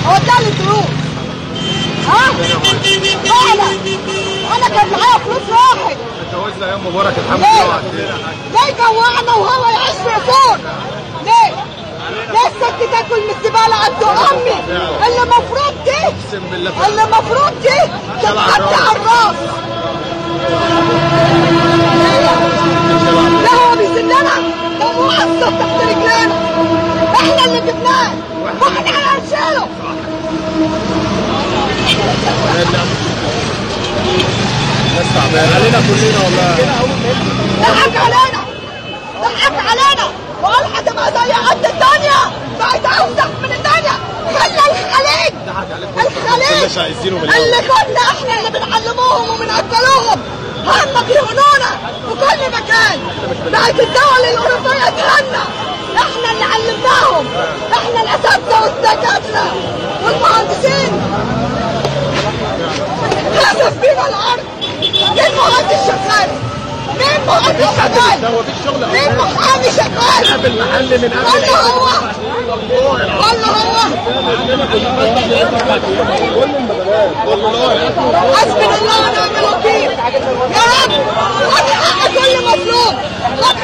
وداني الدروس ها فعلا انا كان معايا فلوس راحت اتجوزنا ايام مبارك الحمد ليه؟ لله عندنا ليه جوعنا وهو يعيش في فوق؟ ليه؟ ليه الست تاكل من الزباله قد امي اللي المفروض دي اقسم بالله اللي المفروض دي تتحط على الراس لا هو بيسلنا ده موظف تحت رجلنا احنا اللي جبناه واحنا اللي هنشيله ناس تعبانه علينا كلنا والله ضحك علينا ضحك علينا وقال هتبقى زي قد الدنيا بقت اوسخ من الدنيا خلى الخليج الخليج كناش عايزينه بالأول. اللي كنا احنا اللي بنعلموهم وبنأكلوهم هم بيهونونا في كل مكان بقت الدول الأوروبية تهنا احنا اللي علمناهم احنا الأساتذة والدكاترة والمهندسين خسف بينا الأرض مين مهندس شغال؟ مين مهندس شغال؟ هو في شغل مين محامي شغال؟ قبل المحل من قبل ولا هو ولا هو حسبنا الله ونعم الوكيل يا رب خد حق كل مظلوم خد